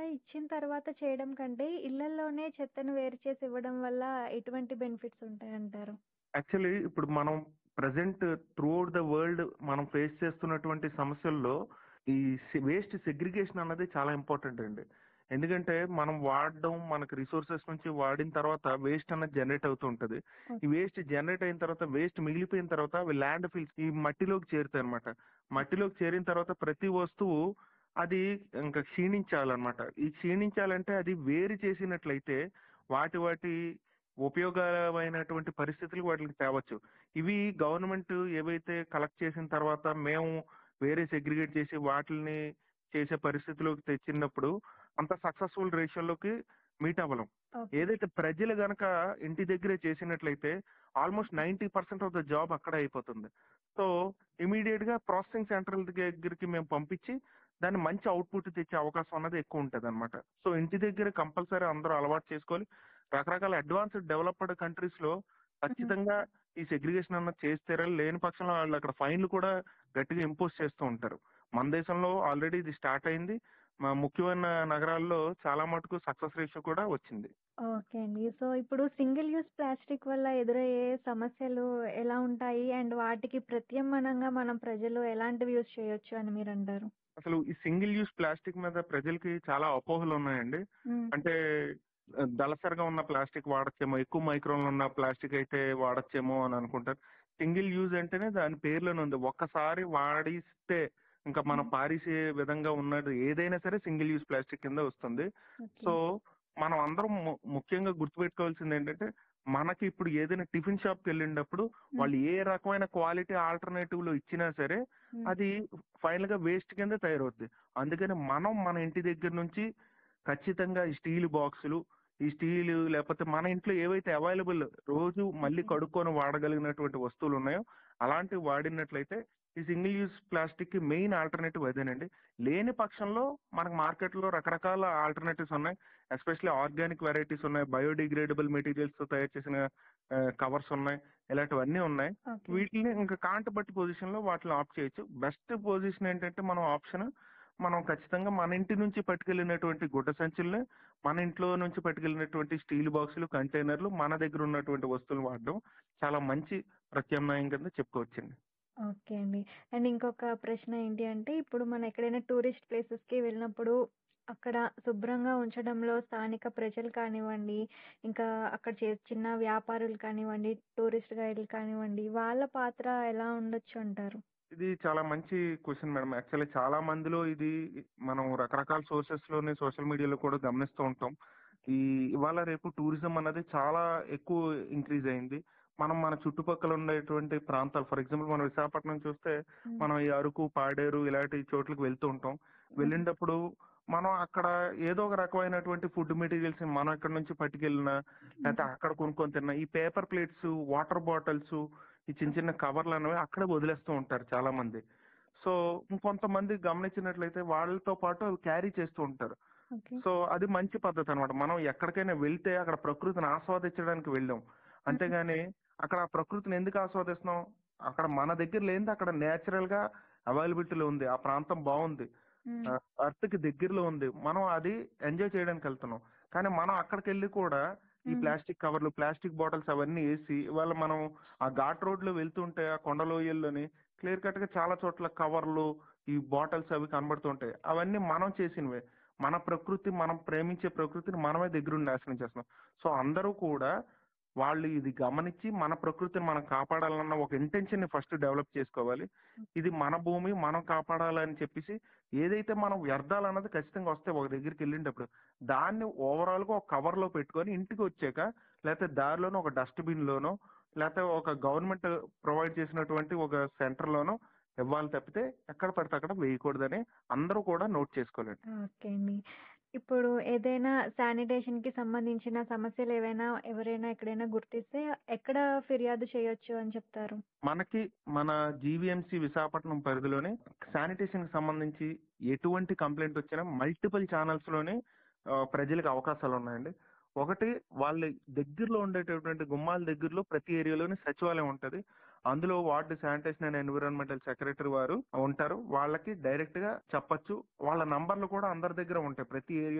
ఇచ్చిన తర్వాత చేయడం కంటే, ఇళ్లల్లోనే చెత్తను వేరు చేసి ఇవ్వడం వల్ల ఎటువంటి బెనిఫిట్స్ ఉంటాయంటారు? యాక్చువల్లీ ఇప్పుడు మనం ప్రెజెంట్ త్రూఅవుట్ ద వరల్డ్ మనం ఫేస్ చేస్తున్నటువంటి సమస్యల్లో ఈ వేస్ట్ సెగ్రిగేషన్ అన్నది చాలా ఇంపార్టెంట్ అండి. ఎందుకంటే మనం వాడడం మనకు రిసోర్సెస్ నుంచి వాడిన తర్వాత వేస్ట్ అన్నది జనరేట్ అవుతూ ఉంటది. ఈ ఓకే. వేస్ట్ జనరేట్ అయిన తర్వాత వేస్ట్ మిగిలిపోయిన తర్వాత అవి ల్యాండ్ ఫిల్స్ ఈ మట్టిలోకి చేరుతాయి అనమాట. మట్టిలోకి చేరిన తర్వాత ప్రతి వస్తువు అది ఇంకా క్షీణించాలన్నమాట. ఈ క్షీణించాలంటే అది వేరు చేసినట్లయితే వాటి వాటి ఉపయోగమైనటువంటి పరిస్థితులకు వాటికి తేవచ్చు. ఇవి గవర్నమెంట్ ఏవైతే కలెక్ట్ చేసిన తర్వాత మేము వేరే సెగ్రిగేట్ చేసి వాటిల్ని చేసే పరిస్థితిలోకి తెచ్చినప్పుడు అంత సక్సెస్ఫుల్ రేషియోలోకి మీట్ అవ్వలేం. ఓకే. ఏదైతే ప్రజలు గనక ఇంటి దగ్గరే చేసినట్లయితే ఆల్మోస్ట్ 90% ఆఫ్ ద జాబ్ అక్కడే అయిపోతుంది. సో ఇమ్మీడియేట్ గా ప్రాసెసింగ్ సెంటర్ల దగ్గరికి మేము పంపించి దాన్ని మంచి అవుట్‌పుట్ తెచ్చే అవకాశం అన్నది ఎక్కువ ఉంటదన్నమాట. సో ఇంటి దగ్గర కంపల్సరీ అందరూ అలవాటు చేసుకోవాలి. రకరకాల అడ్వాన్స్డ్ డెవలప్డ్ కంట్రీస్ లో ఖచ్చితంగా ఈ సెగ్రిగేషన్ అన్నది చేసి తీరాలి. లేని పక్షంలో వాళ్ళు అక్కడ ఫైన్‌లు కూడా గట్టిగా ఇంపోజ్ చేస్తూ ఉంటారు. మన దేశంలో ఆల్రెడీ ఇది స్టార్ట్ అయింది. మ ముఖ్యమైన నగరాల్లో చాలా మటుకు సక్సెస్ రేషియో కూడా వచ్చింది. ఓకే అండి. సో ఇప్పుడు సింగిల్ యూజ్ ప్లాస్టిక్ వల్ల ఎదురయ్యే సమస్యలు ఎలా ఉంటాయి? అండ్ వాటికి ప్రత్యామ్నాయంగా మనం ప్రజలు ఎలాంటివి యూజ్ చేయొచ్చు అని మీరంటారు? అసలు ఈ సింగిల్ యూజ్ ప్లాస్టిక్ మీద ప్రజలకి చాలా అపోహలు ఉన్నాయండి. హ్మ్. అంటే ఆహ్, దళసరిగా ఉన్న ప్లాస్టిక్ వాడొచ్చేమో, ఎక్కువ మైక్రాన్‌లు ఉన్న ప్లాస్టిక్ అయితే వాడొచ్చేమో అని అనుకుంటారు. సింగిల్ యూజ్ అంటేనే దాని పేరులోనే ఉంది. ఒక్కసారి వాడిస్తే ఇంకా మనం హ్మ్. పారేసే విధంగా ఉన్నది ఏదైనా సరే సింగిల్ యూజ్ ప్లాస్టిక్ కింద వస్తుంది. ఓకే. సో మనం అందరం ము ముఖ్యంగా గుర్తుపెట్టుకోవాల్సింది ఏంటంటే మనకి ఇప్పుడు ఏదైనా టిఫిన్ షాప్‌కి వెళ్ళినప్పుడు హ్మ్. వాళ్ళు ఏ రకమైన క్వాలిటీ ఆల్టర్‌నేటివ్‌లు ఇచ్చినా సరే హ్మ్. అది ఫైనల్‌గా వేస్ట్ కింద తయారవుద్ది. అందుకని మనం మన ఇంటి దగ్గర నుంచి ఖచ్చితంగా ఈ స్టీల్ బాక్సులు, ఈ స్టీలు లేకపోతే మన ఇంట్లో ఏవైతే అవైలబుల్ రోజు మళ్ళీ ఓకే. కడుక్కొని వాడగలిగినటువంటి వస్తువులు ఉన్నాయో అలాంటివి వాడినట్లయితే ఈ సింగిల్ యూజ్ ప్లాస్టిక్‌కి మెయిన్ ఆల్టర్‌నేటివ్ అదేనండి. లేని పక్షంలో మనకు మార్కెట్‌లో రకరకాల ఆల్టర్‌నేటివ్స్ ఉన్నాయి. ఎస్పెషల్లీ ఆర్గానిక్ వెరైటీస్ ఉన్నాయి. బయోడిగ్రేడబుల్ మెటీరియల్స్‌తో తయారు చేసిన ఆహ్, కవర్స్ ఉన్నాయి. ఇలాంటివన్నీ ఉన్నాయి. ఓకే. వీటిని ఇంకా కాంట బట్టి పొజిషన్‌లో వాటిని ఆప్ట్ చేయొచ్చు. బెస్ట్ పొజిషన్ ఏంటంటే మనం ఆప్షన్ మనం ఖచ్చితంగా మన ఇంటి నుంచి పట్టుకెళ్ళినటువంటి గుడ్డ సంచుల్ని, మన ఇంట్లో నుంచి పట్టుకెళ్ళినటువంటి స్టీల్ బాక్సులు, కంటైనర్‌లు మన దగ్గర ఉన్నటువంటి వస్తువులు వాడడం చాలా మంచి ప్రత్యామ్నాయం కింద చెప్పుకోవచ్చండి. ఓకే అండి. అండ్ ఇంకొక ప్రశ్న ఏంటి అంటే ఇప్పుడు మనం ఎక్కడైనా టూరిస్ట్ ప్లేసెస్‌కి వెళ్ళినప్పుడు అక్కడ శుభ్రంగా ఉంచడంలో స్థానిక ప్రజలు కానివ్వండి, ఇంకా అక్కడ చే చిన్న వ్యాపారులు కానివ్వండి, టూరిస్ట్ గైడ్‌లు కానివ్వండి, వాళ్ళ పాత్ర ఎలా ఉండొచ్చు అంటారు? ఇది చాలా మంచి క్వెషన్ మేడం. యాక్చువల్లీ చాలా మందిలో ఇది మనం రకరకాల సోర్సెస్‌లోని సోషల్ మీడియాలో కూడా గమనిస్తూ ఉంటాం. ఈ ఇవాళ రేపు టూరిజం అన్నది చాలా ఎక్కువ ఇంక్రీజ్ అయింది. మనం మన చుట్టుపక్కల ఉండేటువంటి ప్రాంతాలు ఫర్ ఎగ్జాంపుల్ మనం విశాఖపట్నం చూస్తే హ్మ్. మనం ఈ అరకు, పాడేరు ఇలాంటి చోట్లకి వెళ్తూ ఉంటాం. హ్మ్. వెళ్ళినప్పుడు మనం అక్కడ ఏదో ఒక రకమైనటువంటి ఫుడ్ మెటీరియల్స్‌ని మనం ఇక్కడి నుంచి పట్టుకెళ్ళినా లేకపోతే హ్మ్. అక్కడ కొనుక్కొని తిన్నా ఈ పేపర్ ప్లేట్స్, వాటర్ బాటిల్స్ ఈ చిన్న చిన్న కవర్లు అనేవి అక్కడే వదిలేస్తూ ఉంటారు చాలా మంది. సో ఇంకొంతమంది గమనించినట్లయితే వాళ్ళతో పాటు అవి క్యారీ చేస్తూ ఉంటారు. ఓకే. సో అది మంచి పద్ధతి అన్నమాట. మనం ఎక్కడికైనా వెళ్తే అక్కడ ప్రకృతిని ఆస్వాదించడానికి వెళ్ళాం. హ్మ్. అంతేగాని అక్కడ ఆ ప్రకృతిని ఎందుకు ఆస్వాదిస్తున్నాం? అక్కడ మన దగ్గర లేనిది అక్కడ నేచురల్‌గా అవైలబిలిటీలో ఉంది. ఆ ప్రాంతం బావుంది. హ్మ్. ఆహ్, ఎర్త్‌కి దగ్గరలో ఉంది. మనం అది ఎంజాయ్ చేయడానికి వెళ్తున్నాం. కానీ మనం అక్కడికెళ్ళి కూడా ఈ హ్మ్. ప్లాస్టిక్ కవర్లు, ప్లాస్టిక్ బాటిల్స్ అవన్నీ ఏసి ఇవాళ మనం ఆ ఘాట్ రోడ్‌లో వెళ్తుంటే ఆ కొండ లోయల్లోని క్లియర్ కట్‌గా చాలా చోట్ల కవర్లు, ఈ బాటిల్స్ అవి కనబడుతూ ఉంటాయి. అవన్నీ మనం చేసినవే. మన ప్రకృతి, మనం ప్రేమించే ప్రకృతిని మనమే దగ్గరుండి నాశనం చేస్తున్నాం. సో అందరూ కూడా వాళ్ళు ఇది గమనించి మన ప్రకృతిని మనం కాపాడాలన్న ఒక ఇంటెన్షన్‌ని ఫస్ట్ డెవలప్ చేసుకోవాలి. ఇది మన భూమి మనం కాపాడాలని చెప్పేసి ఏదైతే మనం వ్యర్థాలన్నది ఖచ్చితంగా వస్తాయి ఒక దగ్గరికి వెళ్ళినప్పుడు. దాన్ని ఓవరాల్‌గా ఒక కవర్‌లో పెట్టుకొని ఇంటికొచ్చాక లేకపోతే దారిలోనో ఒక డస్ట్‌బిన్‌లోనో లేకపోతే ఒక గవర్నమెంట్ ప్రొవైడ్ చేసినటువంటి ఒక సెంటర్‌లోనో ఇవ్వాలి తప్పితే ఎక్కడ పడితే అక్కడ వేయకూడదని అందరూ కూడా నోట్ చేసుకోవాలండి. ఓకే అండి. ఇప్పుడు ఏదైనా శానిటేషన్‌కి సంబంధించిన సమస్యలు ఏవైనా ఎవరైనా ఎక్కడైనా గుర్తిస్తే ఎక్కడ ఫిర్యాదు చేయొచ్చు అని చెప్తారు? మనకి మన జీవీఎంసీ విశాఖపట్నం పరిధిలోనే శానిటేషన్‌కి సంబంధించి ఎటువంటి కంప్లెయింట్ వచ్చినా మల్టిపుల్ ఛానెల్స్‌లోనే ఆహ్, ప్రజలకు అవకాశాలు ఉన్నాయండి. ఒకటి వాళ్ళ దగ్గరలో ఉండేటటువంటి గుమ్మాల దగ్గరలో ప్రతి ఏరియాలోని సచివాలయం ఉంటది. అందులో ward sanitation and environmental secretary వారు ఉంటారు. వాళ్ళకి డైరెక్ట్‌గా చెప్పొచ్చు. వాళ్ళ నంబర్‌లు కూడా అందరి దగ్గర ఉంటాయి. ప్రతి ఏరియా